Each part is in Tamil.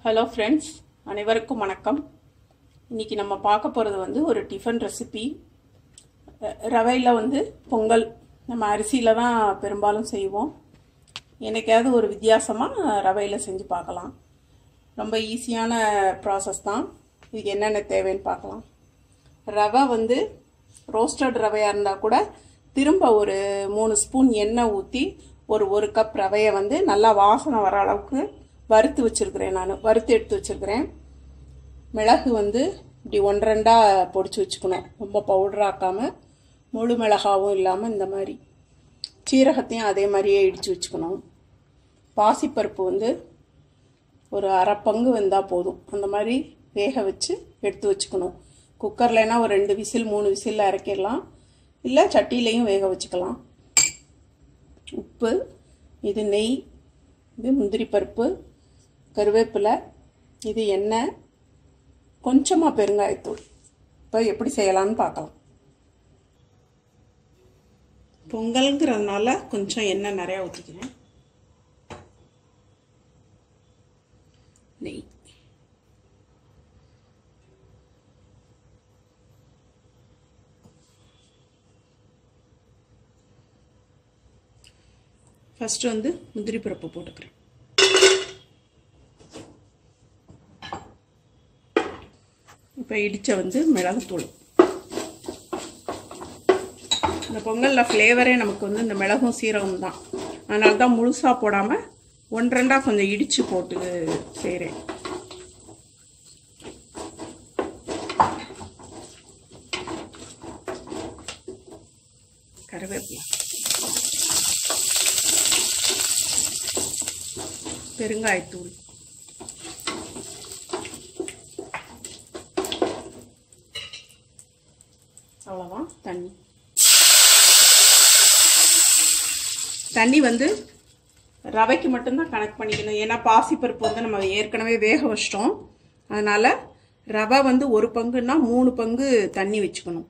ஹலோ ஃப்ரெண்ட்ஸ் அனைவருக்கும் வணக்கம் இன்றைக்கி நம்ம பார்க்க போகிறது வந்து ஒரு டிஃபன் ரெசிபி ரவையில் வந்து பொங்கல் நம்ம அரிசியில் தான் பெரும்பாலும் செய்வோம் என்னைக்காவது ஒரு வித்தியாசமாக ரவையில் செஞ்சு பார்க்கலாம் ரொம்ப ஈஸியான ப்ராசஸ் தான் இதுக்கு என்னென்ன தேவைன்னு பார்க்கலாம் ரவை வந்து ரோஸ்டட் ரவையாக இருந்தால் கூட திரும்ப ஒரு மூணு ஸ்பூன் எண்ணெய் ஊற்றி ஒரு ஒரு கப் ரவையை வந்து நல்லா வாசனை வர அளவுக்கு வறுத்து வச்சுருக்கிறேன் நான் வறுத்து எடுத்து வச்சுருக்கிறேன் மிளகு வந்து இப்படி ஒன்றரெண்டாக பொடிச்சு வச்சுக்கணும் ரொம்ப பவுடராக்காமல் முழு மிளகாவும் இல்லாமல் இந்த மாதிரி சீரகத்தையும் அதே மாதிரியே இடித்து வச்சுக்கணும் பாசிப்பருப்பு வந்து ஒரு அரை பங்கு வெந்தால் போதும் அந்த மாதிரி வேக வச்சு எடுத்து வச்சுக்கணும் குக்கர்லனா ஒரு ரெண்டு விசில் மூணு விசிலில் இறக்கிடலாம் இல்லை சட்டியிலையும் வேக வச்சுக்கலாம் உப்பு இது நெய் இது முந்திரி பருப்பு கருவேப்பிலை இது எண்ணெய் கொஞ்சமாக பெருங்காயத்தூள் இப்போ எப்படி செய்யலாம்னு பார்க்கலாம் பொங்கல்ங்கிறதுனால கொஞ்சம் எண்ணெய் நிறையா ஊற்றிக்கிறேன் நெய் ஃபஸ்ட்டு வந்து முந்திரி பருப்பு போட்டுக்கிறேன் இப்போ இடித்த வந்து மிளகுத்தூள் இந்த பொங்கலில் ஃப்ளேவரே நமக்கு வந்து இந்த மிளகும் சீரகம் தான் அதனால தான் முழுசாக போடாமல் ஒன்றரெண்டாக கொஞ்சம் இடித்து போட்டு செய்கிறேன் கருவேப்பிலை பெருங்காயத்தூள் அவ்வளோதான் தண்ணி தண்ணி வந்து ரவைக்கு மட்டும்தான் கனெக்ட் பண்ணிக்கணும் ஏன்னா பாசிப்பருப்பு வந்து நம்ம ஏற்கனவே வேக வச்சிட்டோம் அதனால் ரவை வந்து ஒரு பங்குன்னா மூணு பங்கு தண்ணி வச்சுக்கணும்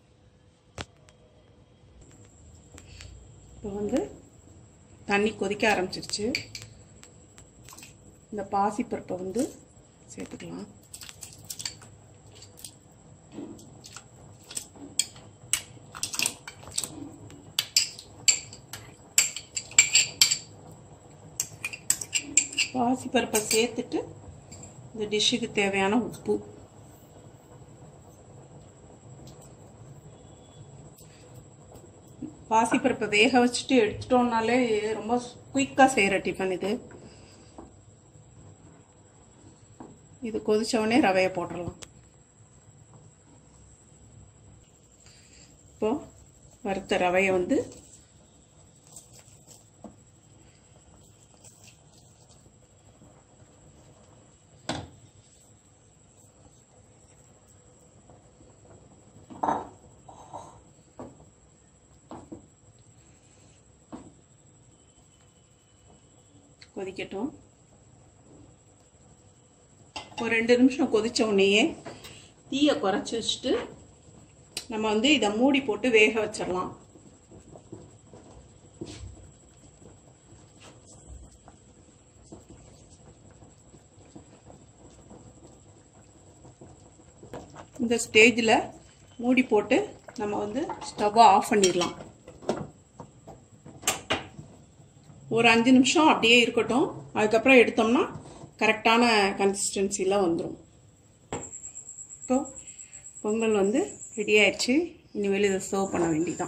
இப்போ வந்து தண்ணி கொதிக்க ஆரம்பிச்சிருச்சு இந்த பாசிப்பருப்பை வந்து சேர்த்துக்கலாம் பாசிப்பருப்பை சேர்த்துட்டு இந்த டிஷ்ஷுக்கு தேவையான உப்பு பாசிப்பருப்பை வேக வச்சுட்டு எடுத்துட்டோம்னாலே ரொம்ப குயிக்காக செய்கிற டிஃபன் இது இது கொதிச்சவொடனே ரவையை போட்டுடலாம் இப்போ வறுத்த ரவையை வந்து கொதிக்கட்டும் ஒரு ரெண்டு நிமிஷம் கொதித்த உடனேயே தீயை குறைச்சி வச்சுட்டு நம்ம வந்து இதை மூடி போட்டு வேக வச்சிடலாம் இந்த ஸ்டேஜில் மூடி போட்டு நம்ம வந்து ஸ்டவ்வை ஆஃப் பண்ணிடலாம் ஒரு அஞ்சு நிமிஷம் அப்படியே இருக்கட்டும் அதுக்கப்புறம் எடுத்தோம்னா கரெக்டான கன்சிஸ்டன்சியில் வந்துடும் இப்போ பொங்கல் வந்து ரெடி ஆயிடுச்சு இனிமேல் இதை சர்வ் பண்ண வேண்டியதான்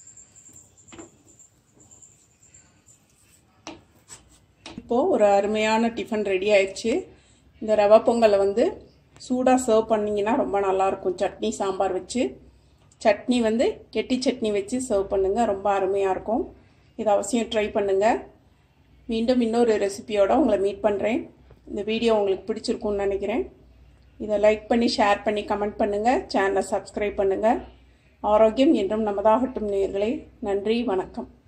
இப்போது ஒரு அருமையான டிஃபன் ரெடி ஆயிடுச்சு இந்த ரவை பொங்கலை வந்து சூடாக சர்வ் பண்ணிங்கன்னா ரொம்ப நல்லாயிருக்கும் சட்னி சாம்பார் வச்சு சட்னி வந்து கெட்டி சட்னி வச்சு சர்வ் பண்ணுங்கள் ரொம்ப அருமையாக இருக்கும் இதை அவசியம் ட்ரை பண்ணுங்கள் மீண்டும் இன்னொரு ரெசிபியோடு உங்களை மீட் பண்ணுறேன் இந்த வீடியோ உங்களுக்கு பிடிச்சிருக்கும்னு நினைக்கிறேன் இதை லைக் பண்ணி ஷேர் பண்ணி கமெண்ட் பண்ணுங்கள் சேனலை சப்ஸ்கிரைப் பண்ணுங்கள் ஆரோக்கியம் என்றும் நமதாகட்டும் நேர்களே நன்றி வணக்கம்